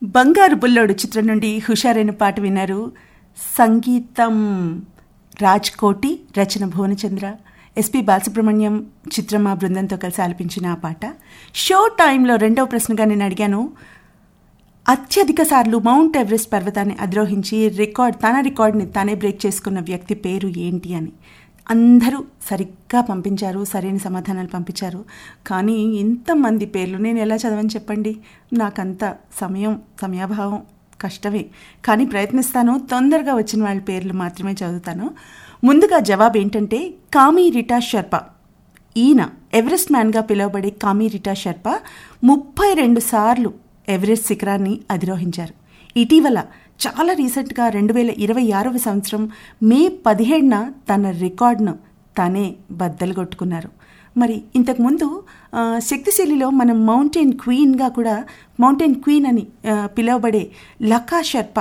బంగారు బుల్లోడు చిత్రం నుండి హుషారైన పాట విన్నారు సంగీతం రాజ్ కోటి రచన భువనచంద్ర ఎస్పి బాలసుబ్రహ్మణ్యం చిత్రమా బృందంతో కలిసి ఆలపించిన ఆ పాట షో టైంలో రెండవ ప్రశ్నగా నేను అడిగాను అత్యధిక సార్లు మౌంట్ ఎవరెస్ట్ పర్వతాన్ని అధిరోహించి రికార్డ్ తన రికార్డ్ని తానే బ్రేక్ చేసుకున్న వ్యక్తి పేరు ఏంటి అని అందరూ సరిగ్గా పంపించారు సరైన సమాధానాలు పంపించారు కానీ ఇంతమంది పేర్లు నేను ఎలా చదవని చెప్పండి నాకంత సమయం సమయాభావం కష్టమే కానీ ప్రయత్నిస్తాను తొందరగా వచ్చిన వాళ్ళ పేర్లు మాత్రమే చదువుతాను ముందుగా జవాబు ఏంటంటే కామీ రిటా షర్ప ఈయన ఎవరెస్ట్ మ్యాన్గా పిలువబడే కామీ రిటా షర్ప ముప్పై రెండు సార్లు ఎవరెస్ట్ శిఖరాన్ని అధిరోహించారు ఇటీవల చాలా రీసెంట్గా రెండు వేల ఇరవై ఆరవ సంవత్సరం మే పదిహేడున తన రికార్డును తనే బద్దలు కొట్టుకున్నారు మరి ఇంతకుముందు ఆ, శక్తిశైలిలో మనం మౌంటైన్ క్వీన్గా కూడా మౌంటైన్ క్వీన్ అని ఆ, పిలువబడే లకా షర్ప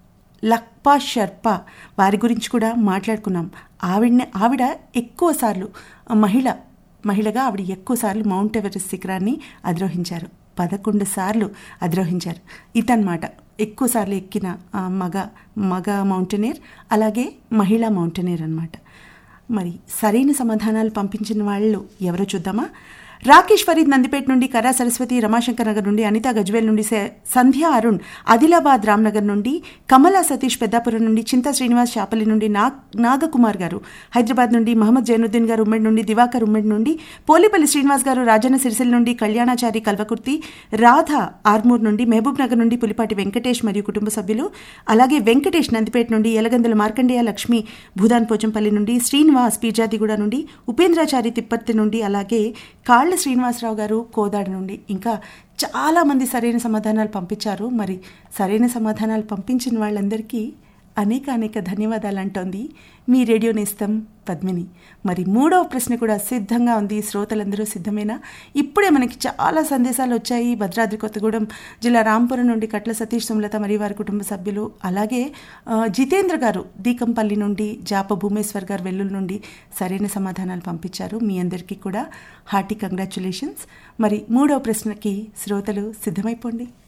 లక్పా షర్ప వారి గురించి కూడా మాట్లాడుకున్నాం ఆవిడ ఆవిడ ఎక్కువ సార్లు మహిళ మహిళగా ఆవిడ ఎక్కువ సార్లు మౌంట్ ఎవరెస్ట్ శిఖరాన్ని అధిరోహించారు పదకొండు సార్లు అధిరోహించారు ఇతన్నమాట ఎక్కువ సార్లు ఎక్కిన ఆ, మగ మగ మౌంటైనర్ అలాగే మహిళా మౌంటైనర్ అన్నమాట మరి సరైన సమాధానాలు పంపించిన వాళ్ళు ఎవరో చూద్దామా రాకేష్ ఫరీద్ నందిపేట నుండి కరా సరస్వతి రమాశంకర్ నగర్ నుండి అనిత గజ్వేల్ నుండి సే- సంధ్య అరుణ్ ఆదిలాబాద్ రామ్నగర్ నుండి కమలా సతీష్ పెద్దాపురం నుండి చింతా శ్రీనివాస్ చాపల్లి నుండి నాగ్ నాగకుమార్ గారు హైదరాబాద్ నుండి మహమ్మద్ జైనుద్దీన్ గారు ఉమ్మడి నుండి దివాకర్ ఉమ్మడి నుండి పోలిపల్లి శ్రీనివాస్ గారు రాజన్న సిరిసిల్ల నుండి కళ్యాణాచారి కల్వకుర్తి రాధ ఆర్మూర్ నుండి మహబూబ్ నగర్ నుండి పులిపాటి వెంకటేష్ మరియు కుటుంబ సభ్యులు అలాగే వెంకటేష్ నందిపేట నుండి ఎలగందుల మార్కండేయ లక్ష్మి భూదాన్ పోచంపల్లి నుండి శ్రీనివాస్ పీజాదిగూడ నుండి ఉపేంద్రాచారి తిప్పర్తి నుండి అలాగే కాళ్ళ శ్రీనివాసరావు గారు కోదాడ నుండి ఇంకా చాలా మంది సరైన సమాధానాలు పంపించారు మరి సరైన సమాధానాలు పంపించిన వాళ్ళందరికీ అనేక అనేక ధన్యవాదాలు అంటోంది మీ రేడియో నేస్తం పద్మిని మరి మూడవ ప్రశ్న కూడా సిద్ధంగా ఉంది శ్రోతలందరూ సిద్ధమేనా ఇప్పుడే మనకి చాలా సందేశాలు వచ్చాయి భద్రాద్రి కొత్తగూడెం జిల్లా రాంపురం నుండి కట్ల సతీష్ సుమలత మరియు వారి కుటుంబ సభ్యులు అలాగే ఆ, జితేంద్ర గారు దీకంపల్లి నుండి జాప భూమేశ్వర్ గారు వెల్లుల నుండి సరైన సమాధానాలు పంపించారు మీ అందరికీ కూడా హార్టీ కంగ్రాచులేషన్స్ మరి మూడవ ప్రశ్నకి శ్రోతలు సిద్ధమైపోండి